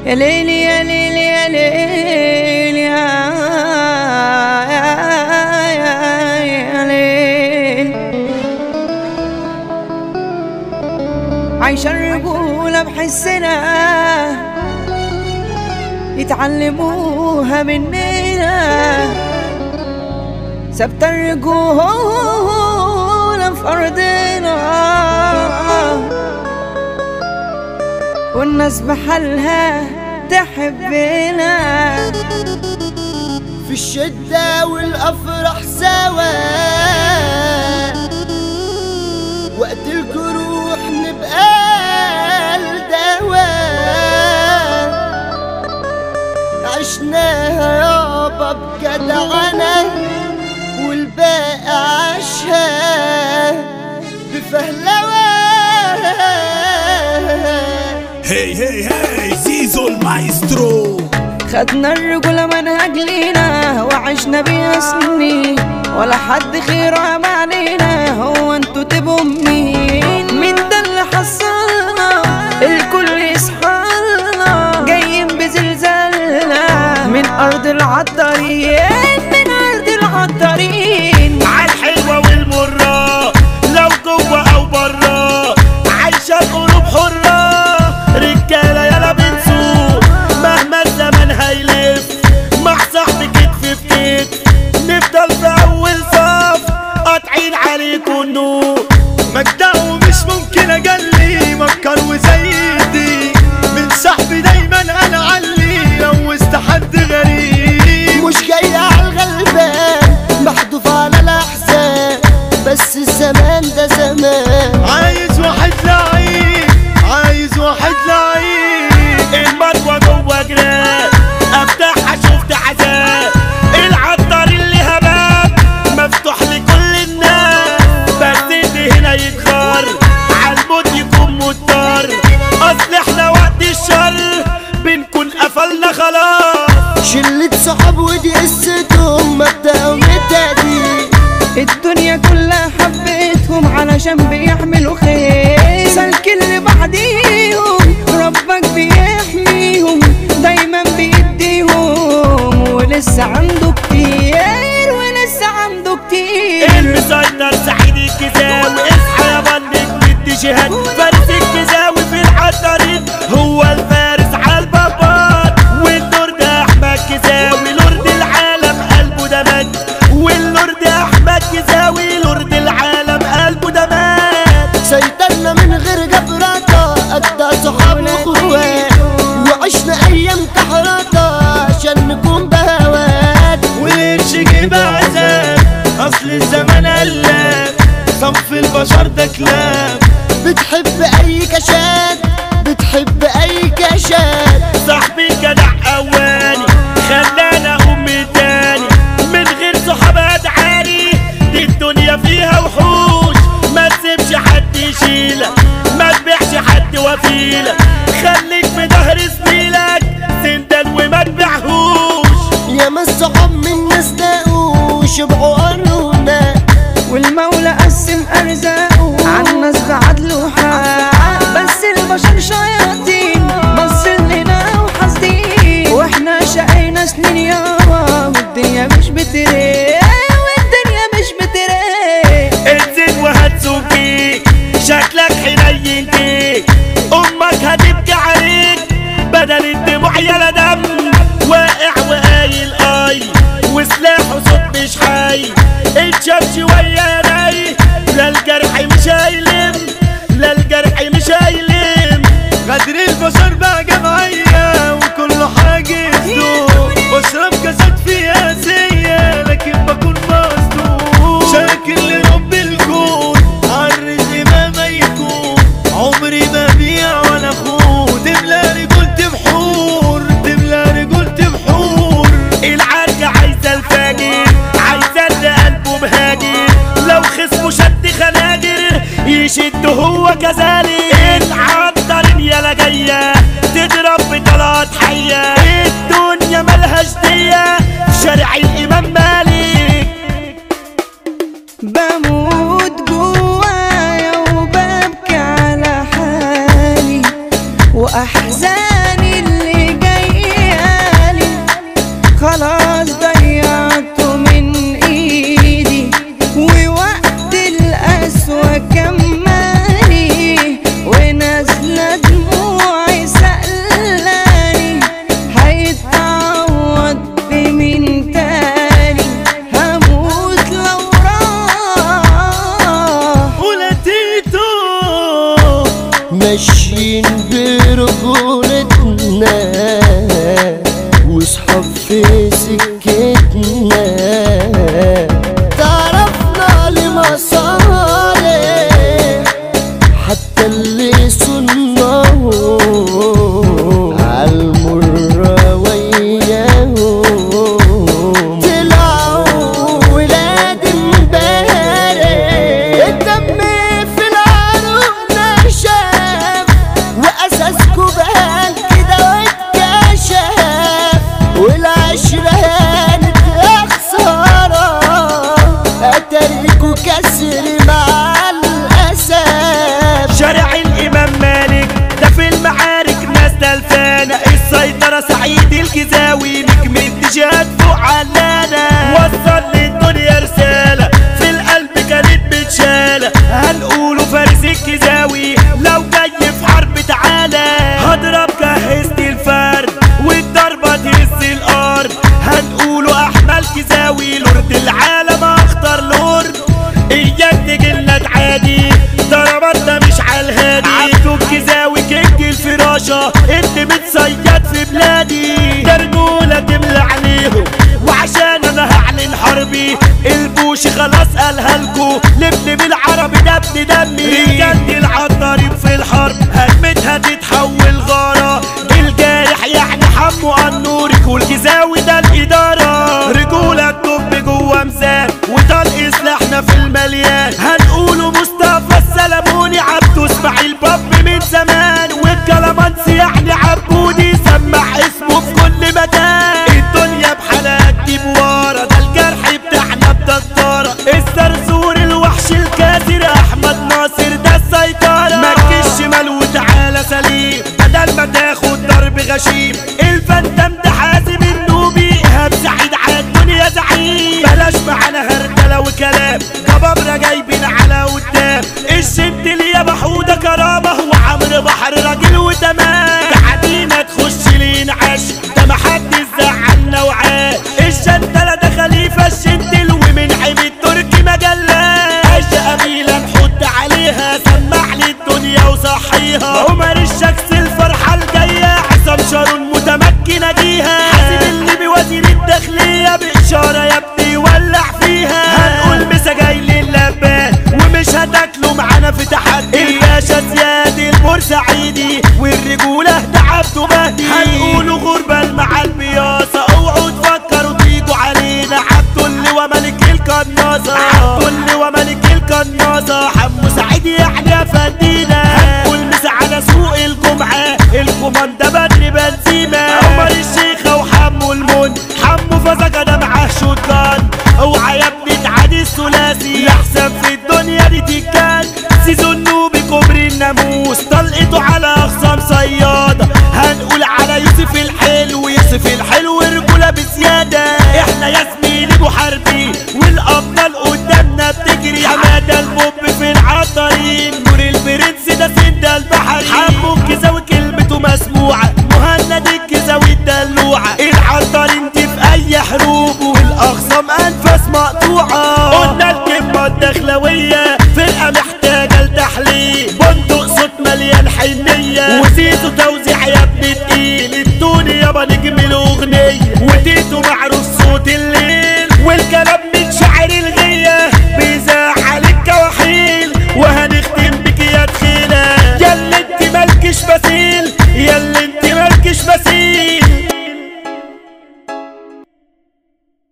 يا ليلي يا ليلي يا ليلي يا يا- يا ليل عايشة الرجولة بحسنا يتعلموها مننا ثبت الرجولة في أرضنا والناس بحالها تحبنا في الشدة والأفراح سوا وقت الجروح نبقى الدواء عشناها يابا بجدعنة والباقي عاشها بفهلوة هي هي هي زيزو المايسترو خدنا الرجولة منهج لينا وعشنا بيها سنين ولا حد خير علينا هو انتوا تبقوا مين مين ده اللي حصلنا الكل يصحالنا جايين بزلزالنا من ارض العطارين من ارض العطارين عالحلوة والمرة لو جوه أو برا عايشة القلوب حرة رجالة يلا بنسوق مهما الزمن هيلف مع صاحبي كتف بكتف نفضل في أول صف قاطعين عليكوا النور مجدعه مش ممكن أجلي مكر وزيدي من صاحبي دايما أنا علي لو حد غريب مش جاي على الغلبان محذوف على الأحزان بس الزمان ده زمان عايز واحد لعيب عايز واحد لعيب المروه جوه جراب افتحها شفت عذاب العطار اللي هباب مفتوح لكل الناس بس اللي هنا يتخر عالموت يكون مضطر اصل احنا وقت الشر بنكون قفلنا خلاص شلة صحاب ودي قصتهم مبدأهم التقدير الدنيا كلها حبيتهم علشان بيحملوا خير سالكين لبعضيهم ربك بيحميهم دايما بيديهم ولسه عنده كتير ولسه عنده كتير المسيطر سعيد الكزاوي اصحى يا بندق ندي جهاد فارس الكزاوي في العطارين هو الفارس على البابات واللورد احمد كزاوي لورد العالم قلبه ده مات واللورد احمد كزاوي لورد العالم قلبه ده مات سيطرنا من غير جبراتة أجدع صحاب وأخوات وعشنا أيام كحراتة عشان نكون بهوات وش جيب عذاب اصل الزمن قلاب صنف البشر ده كلاب بتحب أي كشات بتحب أي كشات صاحبي الجدع اواني خلانا امي تاني من غير صحابات عالي دي الدنيا فيها وحوش ما تسيبش حد يشيلك ما تبيعش حد وفيلك خليك في ظهر زميلك سندل وما تبيعهوش يا ما الصحاب من ناس لاقوا شبعوا قرونا والمولى قسم ارزاقه عالناس بعدله حق بس البشر شياطين بص لنا وحاسدين واحنا شقينا سنين يابا والدنيا مش بتريق والدنيا مش بتريق انزل وهتسوقيك شكلك حنين فيك امك هتبكي عليك بدل الدموع يا دم واقع وقايل اي وسلاحه صوت مش حي اتشاف شويه ناي لا الجرح مش هيلم لا الجرح مش هيلم غدر البشر بقى جمعية وكل حاجة يسدود بشرب كاسات فيها سية لكن بكون مصدوم شاكر لرب الكون عالرزق ما ما يكون عمري ما بيع ولا خون تملى رجولتي بحور تملى رجولتي بحور العركة عايزة الفاجر عايزة اللي قلبه مهاجر لو خصمه شد خناجر يشد هو كذلك العطارين يلا جاية تضرب بطلات حية الدنيا ملهاش دية في شارع الإمام مالك بموت جوايا وببكي على حالي واحزاني اللي رجولتنا وصحاب في سكتنا تعرفنا لمصالح حتى اللي صنعه عالمرة وياهم طلعوا ولاد امبارح الدم في العروق نشف واساسكوا بان كده واتكشف والعشرة هانت يا خسارة اتاريكوا كسر مع الاسف شارع الامام مالك ده في المعارك ناس تلفانة السيطرة سعيد الجزاوي نجم الدجات فوق علانة وصل للدنيا رسالة في القلب كانت بتشالة هنقوله فارس الجزاوي لو جاي في حرب تعالى هضرب جهزت الفرد والضربة تهز الارض هنقوله احمد جزاوي لورد العالم اخطر لورد اياك تجيلنا تعادي ضرباتنا مش عالهادي عبدو الجزاوي كينج الفراشة انت متصيد في بلادي ده رجولة تملى عليهم وعشان انا هعلن حربي البوش خلاص قالها لكو لبن بالعربي ده ابن دمي رجالتي العطارين في الحرب هجمتها تتحول غارة الجارح يعني حمو النورك والجزاوي ده الإدارة رجولة الطب جوه ميزان وطلق سلاحنا في المليان هنقوله مصطفى السلموني عبده اسماعيل باب من زمان والكلامانس يعني عبودي سمع اسمه في كل مكان الدنيا بحالات دي بورا ده الجرح بتاعنا بدكتورة الزرزور الوحش الكاسر احمد ناصر ده السيطرة مكي الشمال وتعالى سليم بدل ما تاخد ضرب غشيم الفندم ده حازم النوبي ايهاب سعيد على الدنيا زعيم بلاش معانا هرجله وكلام كبابرة جايبين على قدام الشد اللي يا محودة كرامة وعمرو بحر راجل وتمام تعدينا تخش لينا عش ده محدش زعلنا وعاش الشنتلة ده خليفة الشندل ومن عيب التركي مجلات عيشة قبيلة نحط عليها سمع لي الدنيا وصحيها عمر الشكس الفرحة الجاية عصام شارون متمكن اجيها حاسب اللي بوزير الداخلية بإشارة يا ابني ولع فيها هنقول مسا جاي للبان ومش هتاكلوا معانا في تحدي الباشا زياد البورسعيدي والرجولة ده عبده مهدي هنقولوا غربة مع البياصة اوعوا تفكروا تيجوا علينا عبده اللي وملك القناصة